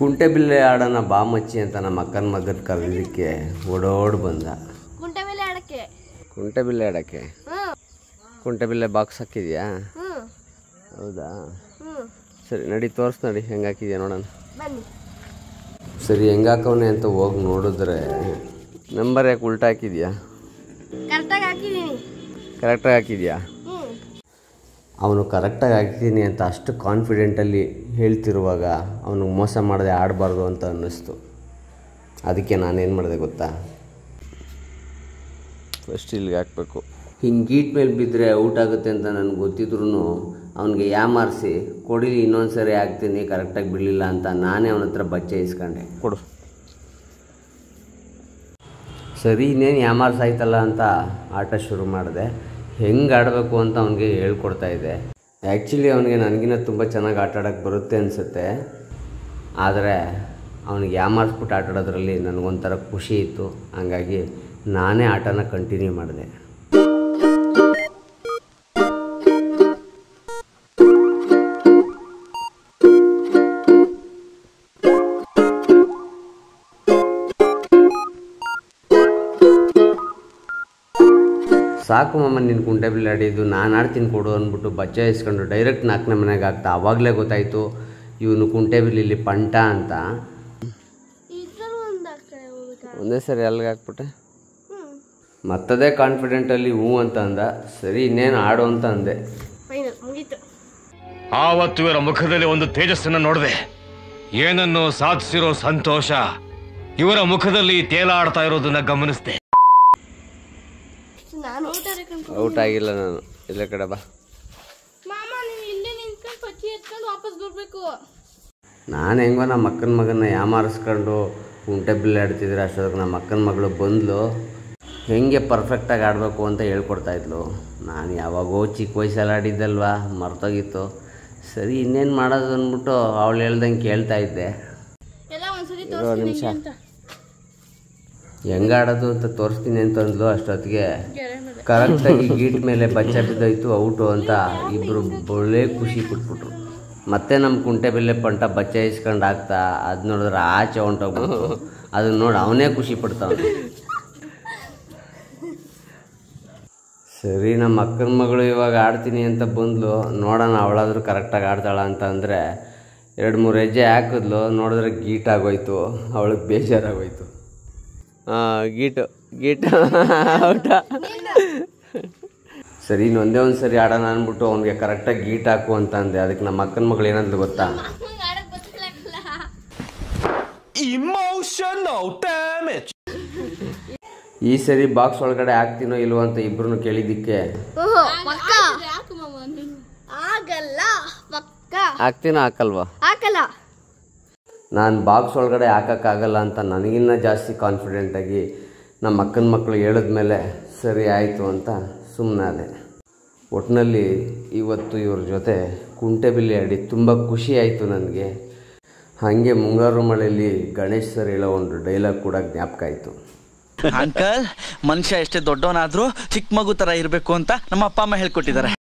ಕುಂಟೆಬಿಲ್ಲೆ ಆಡೋಣ ಬಾ ಮಚ್ಚಿ ಅಂತ ನಮ್ಮ ಅಕ್ಕನ ಮಗನ ಕರೆದಿದ್ದಕ್ಕೆ ಓಡೋಡ್ ಬಂದ ಕುಂಟೆ ಮೇಲೆ ಆಡಕ್ಕೆ ಕುಂಟೆಬಿಲ್ಲೆ ಆಡೋಕ್ಕೆ ಹ್ಮ್ ಕುಂಟೆಬಿಲ್ಲೆ ಬಾಕ್ಸ್ ಹಾಕಿದ್ಯಾ ಹ್ಮ್ ಹೌದಾ ಹ್ಮ್ ಸರಿ ನಡಿ ತೋರ್ಸ್ ನಡಿ ಹೆಂಗೆ ಹಾಕಿದ್ಯಾ ನೋಡೋಣ ಬನ್ನಿ ಸರಿ ಹೆಂಗೆ ಹಾಕವನೆ ಅಂತ ಹೋಗಿ ನೋಡಿದ್ರೆ ನಂಬರ್ ಯಾಕೆ ಉಲ್ಟಾ ಹಾಕಿದ್ಯಾ ಕರೆಕ್ಟಾಗಿ ಹಾಕಿದ್ದೀನಿ ಕರೆಕ್ಟಾಗಿ ಹಾಕಿದ್ಯಾ ಹ್ಮ್ ಅವನು ಕರೆಕ್ಟಾಗಿ ಹಾಕಿದ್ದೀನಿ ಅಂತ ಅಷ್ಟು ಕಾನ್ಫಿಡೆಂಟಲ್ಲಿ ಹೇಳ್ತಿರುವಾಗ ಅವನಿಗೆ ಮೋಸ ಮಾಡದೆ ಆಡಬಾರ್ದು ಅಂತ ಅನ್ನಿಸ್ತು ಅದಕ್ಕೆ ನಾನೇನು ಮಾಡಿದೆ ಗೊತ್ತಾ ಫಸ್ಟ್ ಇಲ್ಲಿಗೆ ಹಾಕಬೇಕು ಹಿಂಗೆ ಗೀಟ್ ಮೇಲೆ ಬಿದ್ದರೆ ಔಟ್ ಆಗುತ್ತೆ ಅಂತ ನನಗೆ ಗೊತ್ತಿದ್ರು ಅವನಿಗೆ ಯಾಮಾರಿಸಿ ಕೊಡಿಲಿ ಇನ್ನೊಂದು ಸರಿ ಹಾಕ್ತೀನಿ ಕರೆಕ್ಟಾಗಿ ಬಿಡಲಿಲ್ಲ ಅಂತ ನಾನೇ ಅವನ ಹತ್ರ ಬಚ್ಚೆ ಇಸ್ಕೊಂಡೆ ಕೊಡು ಸರಿ ಇನ್ನೇನು ಯಾಮಾರ್ಸಾಯ್ತಲ್ಲ ಅಂತ ಆಟ ಶುರು ಮಾಡಿದೆ ಹೆಂಗೆ ಆಡಬೇಕು ಅಂತ ಅವನಿಗೆ ಹೇಳ್ಕೊಡ್ತಾ ಇದ್ದೆ ಆ್ಯಕ್ಚುಲಿ ಅವನಿಗೆ ನನಗಿನ್ನ ತುಂಬ ಚೆನ್ನಾಗಿ ಆಟ ಆಡೋಕ್ಕೆ ಬರುತ್ತೆ ಅನಿಸುತ್ತೆ ಆದರೆ ಅವನಿಗೆ ಯಾಮಾರಿಸ್ಬಿಟ್ಟು ಆಟ ಆಡೋದ್ರಲ್ಲಿ ನನಗೊಂಥರ ಖುಷಿ ಇತ್ತು ಹಂಗಾಗಿ ನಾನೇ ಆಟನ ಕಂಟಿನ್ಯೂ ಮಾಡಿದೆ ಸಾಕು ಮಮ್ಮ ನಿನ್ನ ಕುಂಟೆ ಬಿಲ್ಲೆ ಆಡಿದ್ದು ನಾನು ಆಡ್ತೀನಿ ಕೊಡು ಅಂದ್ಬಿಟ್ಟು ಬಚ್ಚ ಇಸ್ಕೊಂಡು ಡೈರೆಕ್ಟ್ ನಾಲ್ಕನೇ ಮನೆಗೆ ಆಗ್ತಾ ಆವಾಗಲೇ ಗೊತ್ತಾಯಿತು ಇವನು ಕುಂಟೆ ಬಿಲ್ಲೆ ಇಲ್ಲಿ ಪಂಟ ಅಂತ ಇದ್ರಲ್ಲಿ ಒಂದು ಆ ಕಡೆ ಹೋಗ್ಬೇಕಾ ಒಂದೇ ಸರಿ ಅಲ್ಲಿಗೆ ಹಾಕ್ಬಿಟ್ಟೆ ಹ್ಮ್ ಮತ್ತದೇ ಕಾನ್ಫಿಡೆಂಟಲ್ಲಿ ಹ್ಞೂ ಅಂತ ಅಂದ ಸರಿ ಇನ್ನೇನು ಆಡು ಅಂತ ಅಂದೆ ಫೈನಲ್ ಮುಗೀತು ಆವತ್ತು ಇವರ ಮುಖದಲ್ಲಿ ಒಂದು ತೇಜಸ್ಸನ್ನು ನೋಡಿದೆ ಏನನ್ನು ಸಾಧಿಸಿರೋ ಸಂತೋಷ ಇವರ ಮುಖದಲ್ಲಿ ತೇಲಾಡ್ತಾ ಇರೋದನ್ನ ಗಮನಿಸಿದೆ ನಾನು ಊಟ ಕಣ್ಕೊ ಔಟ್ ಆಗಿಲ್ಲ ನಾನು ಇಲ್ಲೇ ಕಡೆ ಬಾ ಮಾಮ ನೀನು ಇಲ್ಲೇ ನಿಂತ್ಕೊಂಡು ಪಚ್ಚಿ ಎತ್ಕೊಂಡು ವಾಪಸ್ ಬರ್ಬೇಕು ನಾನು ಹೆಂಗೋ ನಮ್ಮ ಅಕ್ಕನ ಮಗನ ಯಾಮಾರಿಸ್ಕೊಂಡು ಕುಂಟೆ ಬಿಲ್ಲೆ ಆಡ್ತಿದ್ರೆ ಅಷ್ಟೊತ್ತಿಗೆ ನಮ್ಮ ಅಕ್ಕನ ಮಗಳು ಬಂದ್ಲು ಹೆಂಗೆ ಪರ್ಫೆಕ್ಟಾಗಿ ಆಡಬೇಕು ಅಂತ ಹೇಳ್ಕೊಡ್ತಾ ಇದ್ಲು ನಾನು ಯಾವಾಗೋ ಚಿಕ್ಕ ವಯಸ್ಸಲ್ಲಿ ಆಡಿದ್ದಲ್ವಾ ಮರ್ತೋಗಿತ್ತು ಸರಿ ಇನ್ನೇನು ಮಾಡೋದು ಅಂದ್ಬಿಟ್ಟು ಅವಳು ಹೇಳ್ದಂಗೆ ಕೇಳ್ತಾ ಇದ್ದೆ ಎಲ್ಲ ಒಂದ್ಸರಿ ಇರೋ ತೋರಿಸ್ತೀನಿ ನಿಮಿಷ. ಅಂತ ಹೆಂಗೆ ಆಡೋದು ಅಂತ ತೋರಿಸ್ತೀನಿ ಅಂತಂದ್ಲು ಅಷ್ಟೊತ್ತಿಗೆ ಗೆರೆ ಮೇಲೆ ಕರೆಕ್ಟಾಗಿ ಗೀಟ್ ಮೇಲೆ ಬಚ್ಚ ಬಿದ್ದೋಯ್ತು ಔಟು ಅಂತ ಇಬ್ಬರು ಒಳ್ಳೆ ಖುಷಿ ಕೊಟ್ಬಿಟ್ರು ಮತ್ತೆ ನಮ್ಮ ಕುಂಟೆ ಬೆಲೆ ಪಂಟ ಬಚ್ಚ ಇಸ್ಕೊಂಡು ಆಗ್ತಾ ಅದು ನೋಡಿದ್ರೆ ಆಚೆ ಹೊಂಟೋಗ್ಬಿಟ್ಟು ಅದನ್ನ ನೋಡಿ ಅವನೇ ಖುಷಿ ಪಡ್ತಾವನೆ ಸರಿ ನಮ್ಮ ಅಕ್ಕನ ಮಗಳು ಇವಾಗ ಆಡ್ತೀನಿ ಅಂತ ಬಂದ್ಲು ನೋಡೋಣ ಅವಳಾದ್ರೂ ಕರೆಕ್ಟಾಗಿ ಆಡ್ತಾಳ ಅಂತ ಅಂದರೆ ಎರಡು ಮೂರು ಹೆಜ್ಜೆ ಹಾಕಿದ್ಲು ನೋಡಿದ್ರೆ ಗೀಟ್ ಆಗೋಯ್ತು ಅವಳಿಗೆ ಬೇಜಾರಾಗೋಯ್ತು ಹಾಂ ಗೀಟು ಗೀಟ್ ಔಟ ಸರಿ ಇನ್ನೊಂದೇ ಒಂದು ಸರಿ ಆಡೋಣ ಅಂದ್ಬಿಟ್ಟು ಅವ್ನಿಗೆ ಕರೆಕ್ಟಾಗಿ ಗೀಟ್ ಹಾಕು ಅಂತ ಅಂದೆ ಅದಕ್ಕೆ ನಮ್ಮ ಅಕ್ಕನ ಮಗಳು ಏನಂದ್ಲು ಗೊತ್ತಾ ಹಂಗೆ ಆಡಕ್ ಗೊತ್ತಿಲ್ಲ ಇಮೋಷನಲ್ ಡ್ಯಾಮೇಜ್ ಈ ಸರಿ ಬಾಕ್ಸ್ ಒಳಗಡೆ ಹಾಕ್ತೀನೋ ಇಲ್ವೋ ಅಂತ ಇಬ್ರು ಕೇಳಿದ್ದಕ್ಕೆ ಓಹೋ ಪಕ್ಕ ಆಗಲ್ಲ ಪಕ್ಕ ಹಾಕ್ತೀನೋ ಹಾಕಲ್ವಾ ಹಾಕಲ್ಲ ನಾನು ಬಾಕ್ಸ್ ಒಳಗಡೆ ಹಾಕೋಕ್ಕಾಗಲ್ಲ ಅಂತ ನನಗಿನ್ನ ಜಾಸ್ತಿ ಕಾನ್ಫಿಡೆಂಟಾಗಿ ನಮ್ಮ ಅಕ್ಕನ ಮಕ್ಕಳು ಹೇಳಿದ್ಮೇಲೆ ಸರಿ ಆಯಿತು ಅಂತ ಸುಮ್ಮನಾದೆ ಒಟ್ಟಿನಲ್ಲಿ ಇವತ್ತು ಇವ್ರ ಜೊತೆ ಕುಂಟೆಬಿಲ್ಲಿ ಆಡಿ ತುಂಬ ಖುಷಿ ಆಯಿತು ನನಗೆ ಹಾಗೆ ಮುಂಗಾರು ಮಳೆಯಲ್ಲಿ ಗಣೇಶ್ ಸರ್ ಹೇಳೋ ಒಂದು ಡೈಲಾಗ್ ಕೂಡ ಜ್ಞಾಪಕ ಆಯಿತು ಅಂಕಲ್ ಮನುಷ್ಯ ಎಷ್ಟೇ ದೊಡ್ಡವನಾದ್ರೂ ಚಿಕ್ಕ ಮಗು ತರ ಇರ್ಬೇಕು ಅಂತ ನಮ್ಮ ಅಪ್ಪ ಅಮ್ಮ ಹೇಳ್ಕೊಟ್ಟಿದ್ದಾರೆ